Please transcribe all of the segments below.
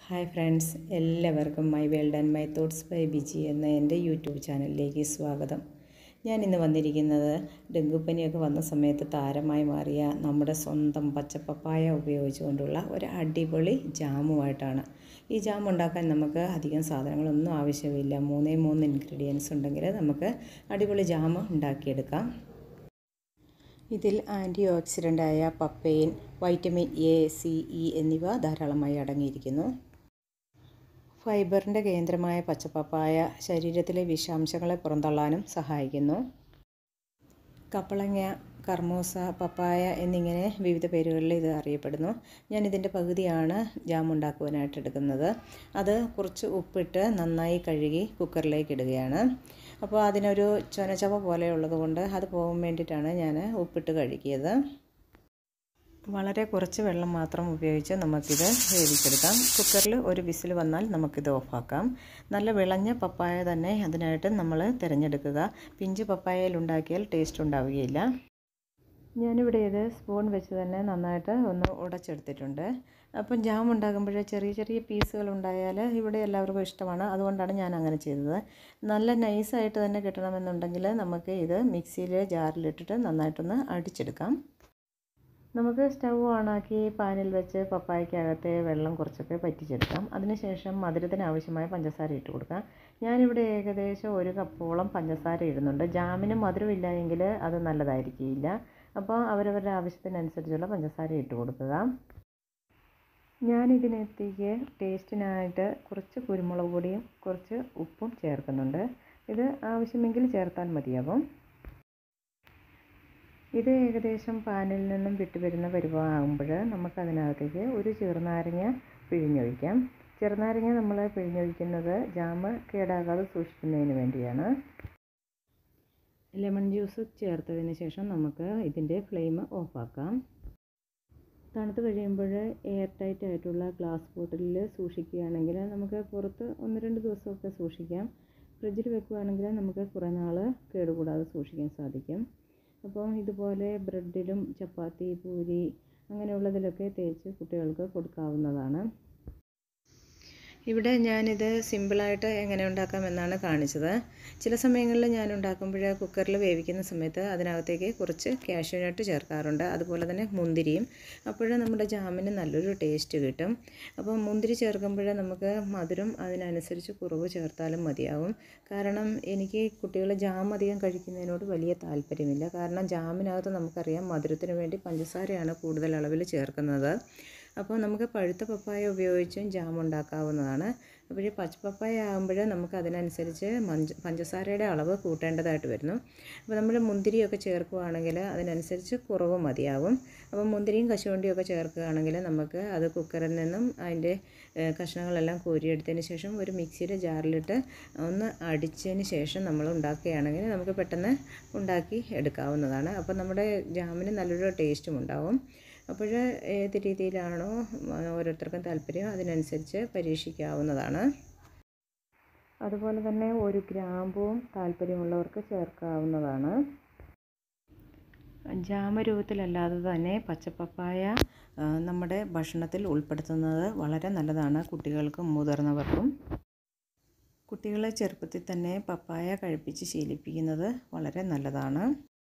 hi friends എല്ലാവർക്കും my world and my thoughts by Biji എന്ന എൻ്റെ യൂട്യൂബ് ചാനലിലേക്ക് സ്വാഗതം ഞാൻ ഇന്ന് വന്നിരിക്കുന്നത് ഡെങ്കുപ്പനിയൊക്കെ വന്ന സമയത്ത് താരമായി മാറിയ നമ്മുടെ സ്വന്തം പച്ചപ്പപ്പായ ഉപയോഗിച്ചുകൊണ്ടുള്ള ഒരു അടിപൊളി ജാമുമായിട്ടാണ് ഈ ജാം ഉണ്ടാക്കാൻ നമുക്ക് അധികം സാധനങ്ങളൊന്നും ആവശ്യമില്ല മൂന്നേ മൂന്ന് ഇൻഗ്രീഡിയൻസ് ഉണ്ടെങ്കിൽ നമുക്ക് അടിപൊളി ജാം ഉണ്ടാക്കിയെടുക്കാം ഇതിൽ ആൻറ്റി ഓക്സിഡൻ്റായ papain vitamin A C E എന്നിവ ധാരാളമായി അടങ്ങിയിരിക്കുന്നു ഫൈബറിൻ്റെ കേന്ദ്രമായ പച്ചപ്പപ്പായ ശരീരത്തിലെ വിഷാംശങ്ങളെ പുറന്തള്ളാനും സഹായിക്കുന്നു കപ്പളങ്ങ കർമൂസ പപ്പായ എന്നിങ്ങനെ വിവിധ പേരുകളിൽ ഇത് അറിയപ്പെടുന്നു ഞാൻ ഇതിൻ്റെ പകുതിയാണ് ജാം ഉണ്ടാക്കുവാനായിട്ട് എടുക്കുന്നത് അത് കുറച്ച് ഉപ്പിട്ട് നന്നായി കഴുകി കുക്കറിലേക്ക് ഇടുകയാണ് അപ്പോൾ അതിനൊരു ചൊനച്ചവ പോലെയുള്ളത് കൊണ്ട് അത് പോകാൻ വേണ്ടിയിട്ടാണ് ഞാൻ ഉപ്പിട്ട് കഴുകിയത് വളരെ കുറച്ച് വെള്ളം മാത്രം ഉപയോഗിച്ച് നമുക്കിത് വേവിച്ചെടുക്കാം കുക്കറിൽ ഒരു വിസിൽ വന്നാൽ നമുക്കിത് ഓഫാക്കാം നല്ല വിളഞ്ഞ പപ്പായ തന്നെ അതിനായിട്ട് നമ്മൾ തിരഞ്ഞെടുക്കുക പിഞ്ച് പപ്പായയിൽ ഉണ്ടാക്കിയാൽ ടേസ്റ്റ് ഉണ്ടാവുകയില്ല ഞാനിവിടെ ഇത് സ്പൂൺ വെച്ച് തന്നെ നന്നായിട്ട് ഒന്ന് ഉടച്ചെടുത്തിട്ടുണ്ട് അപ്പം ജാം ഉണ്ടാകുമ്പോൾ ചെറിയ ചെറിയ പീസുകൾ ഉണ്ടായാൽ ഇവിടെ എല്ലാവർക്കും ഇഷ്ടമാണ് അതുകൊണ്ടാണ് ഞാൻ അങ്ങനെ ചെയ്തത് നല്ല നൈസായിട്ട് തന്നെ കിട്ടണമെന്നുണ്ടെങ്കിൽ നമുക്ക് ഇത് മിക്സിയിൽ ജാറിലിട്ടിട്ട് നന്നായിട്ടൊന്ന് അടിച്ചെടുക്കാം നമുക്ക് സ്റ്റൗ ഓണാക്കി പാനിൽ വെച്ച് പപ്പായക്കകത്തെ വെള്ളം കുറച്ചൊക്കെ പറ്റിച്ചെടുക്കാം അതിനുശേഷം മധുരത്തിന് ആവശ്യമായ പഞ്ചസാര ഇട്ട് കൊടുക്കാം ഞാനിവിടെ ഏകദേശം ഒരു കപ്പോളം പഞ്ചസാര ഇടുന്നുണ്ട് ജാമിന് മധുരമില്ല എങ്കിൽ അത് നല്ലതായിരിക്കില്ല അപ്പോൾ അവരവരുടെ ആവശ്യത്തിനനുസരിച്ചുള്ള പഞ്ചസാര ഇട്ട് കൊടുക്കുക ഞാനിതിനകത്തേക്ക് ടേസ്റ്റിനായിട്ട് കുറച്ച് കുരുമുളക് പൊടിയും കുറച്ച് ഉപ്പും ചേർക്കുന്നുണ്ട് ഇത് ആവശ്യമെങ്കിൽ ചേർത്താൽ മതിയാകും ഇത് ഏകദേശം പാനിൽ നിന്നും വിട്ടു വരുന്ന പരുവമാകുമ്പോൾ നമുക്കതിനകത്തേക്ക് ഒരു ചെറുനാരങ്ങ പിഴിഞ്ഞൊഴിക്കാം ചെറുനാരങ്ങ നമ്മൾ പിഴിഞ്ഞൊഴിക്കുന്നത് ജാമ് കേടാകാതെ സൂക്ഷിക്കുന്നതിന് വേണ്ടിയാണ് ലെമൺ ജ്യൂസ് ചേർത്തതിന് ശേഷം നമുക്ക് ഇതിൻ്റെ ഫ്ലെയിം ഓഫാക്കാം തണുത്ത് കഴിയുമ്പോൾ എയർ ടൈറ്റ് ആയിട്ടുള്ള ഗ്ലാസ് ബോട്ടിലിൽ സൂക്ഷിക്കുകയാണെങ്കിൽ നമുക്ക് പുറത്ത് ഒന്ന് രണ്ട് ദിവസമൊക്കെ സൂക്ഷിക്കാം ഫ്രിഡ്ജിൽ വെക്കുകയാണെങ്കിൽ നമുക്ക് കുറേ നാൾ കേടുകൂടാതെ സൂക്ഷിക്കാൻ സാധിക്കും അപ്പോൾ ഇതുപോലെ ബ്രെഡിലും ചപ്പാത്തി പൂരി അങ്ങനെയുള്ളതിലൊക്കെ തേച്ച് കുട്ടികൾക്ക് കൊടുക്കാവുന്നതാണ് ഇവിടെ ഞാനിത് സിമ്പിളായിട്ട് എങ്ങനെ ഉണ്ടാക്കാമെന്നാണ് കാണിച്ചത് ചില സമയങ്ങളിൽ ഞാൻ ഉണ്ടാക്കുമ്പോൾ കുക്കറിൽ വേവിക്കുന്ന സമയത്ത് അതിനകത്തേക്ക് കുറച്ച് കാഷ്യൂനട്ട് ചേർക്കാറുണ്ട് അതുപോലെ തന്നെ മുന്തിരിയും അപ്പോൾ നമ്മുടെ ജാമിന് നല്ലൊരു ടേസ്റ്റ് കിട്ടും അപ്പോൾ മുന്തിരി ചേർക്കുമ്പോൾ നമുക്ക് മധുരം അതിനനുസരിച്ച് കുറവ് ചേർത്താലും മതിയാവും കാരണം എനിക്ക് കുട്ടികൾ ജാം അധികം കഴിക്കുന്നതിനോട് വലിയ താല്പര്യമില്ല കാരണം ജാമിനകത്ത് നമുക്കറിയാം മധുരത്തിന് വേണ്ടി പഞ്ചസാരയാണ് കൂടുതൽ അളവിൽ ചേർക്കുന്നത് അപ്പോൾ നമുക്ക് പഴുത്ത പപ്പായ ഉപയോഗിച്ചും ജാം ഉണ്ടാക്കാവുന്നതാണ് അപ്പോൾ ഈ പച്ചപ്പപ്പായ ആകുമ്പോൾ നമുക്ക് അതിനനുസരിച്ച് മഞ്ച പഞ്ചസാരയുടെ അളവ് കൂട്ടേണ്ടതായിട്ട് വരുന്നു അപ്പോൾ നമ്മൾ മുന്തിരിയൊക്കെ ചേർക്കുകയാണെങ്കിൽ അതിനനുസരിച്ച് കുറവ് മതിയാവും അപ്പോൾ മുന്തിരിയും കശുവണ്ടിയൊക്കെ ചേർക്കുകയാണെങ്കിൽ നമുക്ക് അത് കുക്കറിൽ നിന്നും അതിൻ്റെ കഷ്ണങ്ങളെല്ലാം കോരിയെടുത്തതിന് ശേഷം ഒരു മിക്സിയുടെ ജാറിലിട്ട് ഒന്ന് അടിച്ചതിന് ശേഷം നമ്മൾ ഉണ്ടാക്കുകയാണെങ്കിൽ നമുക്ക് പെട്ടെന്ന് ഉണ്ടാക്കി എടുക്കാവുന്നതാണ് അപ്പോൾ നമ്മുടെ ജാമിന് നല്ലൊരു ടേസ്റ്റും ഉണ്ടാവും അപ്പോൾ ഏത് രീതിയിലാണോ ഓരോരുത്തർക്കും താല്പര്യം അതിനനുസരിച്ച് പരീക്ഷിക്കാവുന്നതാണ് അതുപോലെ തന്നെ ഒരു ഗ്രാമ്പുവും താല്പര്യമുള്ളവർക്ക് ചേർക്കാവുന്നതാണ് ജാമരൂപത്തിലല്ലാതെ തന്നെ പച്ചപ്പപ്പായ നമ്മുടെ ഭക്ഷണത്തിൽ ഉൾപ്പെടുത്തുന്നത് വളരെ നല്ലതാണ് കുട്ടികൾക്കും മുതിർന്നവർക്കും കുട്ടികളെ ചെറുപ്പത്തിൽ തന്നെ പപ്പായ കഴിപ്പിച്ച് ശീലിപ്പിക്കുന്നത് വളരെ നല്ലതാണ്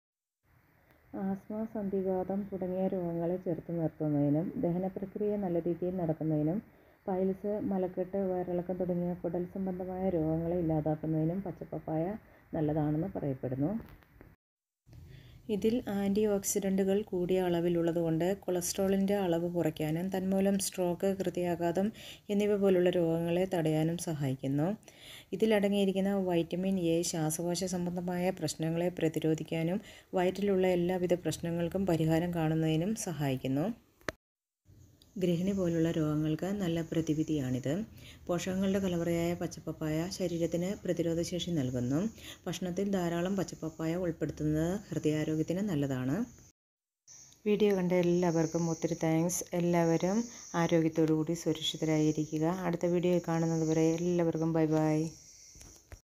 ആസ്മ സന്ധിവാതം തുടങ്ങിയ രോഗങ്ങളെ ചെറുത്തു നിർത്തുന്നതിനും ദഹന പ്രക്രിയ നല്ല രീതിയിൽ നടക്കുന്നതിനും പൈൽസ് മലക്കെട്ട് വയറിളക്കം തുടങ്ങിയ കുടൽ സംബന്ധമായ രോഗങ്ങളെ ഇല്ലാതാക്കുന്നതിനും പച്ചപ്പപ്പായ നല്ലതാണെന്ന് പറയപ്പെടുന്നു ഇതിൽ ആൻറ്റി ഓക്സിഡൻറ്റുകൾ കൂടിയ അളവിലുള്ളതുകൊണ്ട് കൊളസ്ട്രോളിൻ്റെ അളവ് കുറയ്ക്കാനും തന്മൂലം സ്ട്രോക്ക് ഹൃദയാഘാതം എന്നിവ പോലുള്ള രോഗങ്ങളെ തടയാനും സഹായിക്കുന്നു ഇതിലടങ്ങിയിരിക്കുന്ന വൈറ്റമിൻ എ ശ്വാസകോശ സംബന്ധമായ പ്രശ്നങ്ങളെ പ്രതിരോധിക്കാനും വയറ്റിലുള്ള എല്ലാവിധ പ്രശ്നങ്ങൾക്കും പരിഹാരം കാണുന്നതിനും സഹായിക്കുന്നു ഗൃഹിണി പോലുള്ള രോഗങ്ങൾക്ക് നല്ല പ്രതിവിധിയാണിത് പോഷകങ്ങളുടെ കലവറയായ പച്ചപ്പപ്പായ ശരീരത്തിന് പ്രതിരോധശേഷി നൽകുന്നു ഭക്ഷണത്തിൽ ധാരാളം പച്ചപ്പപ്പായ ഉൾപ്പെടുത്തുന്നത് ഹൃദയാരോഗ്യത്തിന് നല്ലതാണ് വീഡിയോ കണ്ട എല്ലാവർക്കും ഒത്തിരി താങ്ക്സ് എല്ലാവരും ആരോഗ്യത്തോടു കൂടി സുരക്ഷിതരായിരിക്കുക അടുത്ത വീഡിയോ കാണുന്നത് വരെ എല്ലാവർക്കും ബൈ ബൈ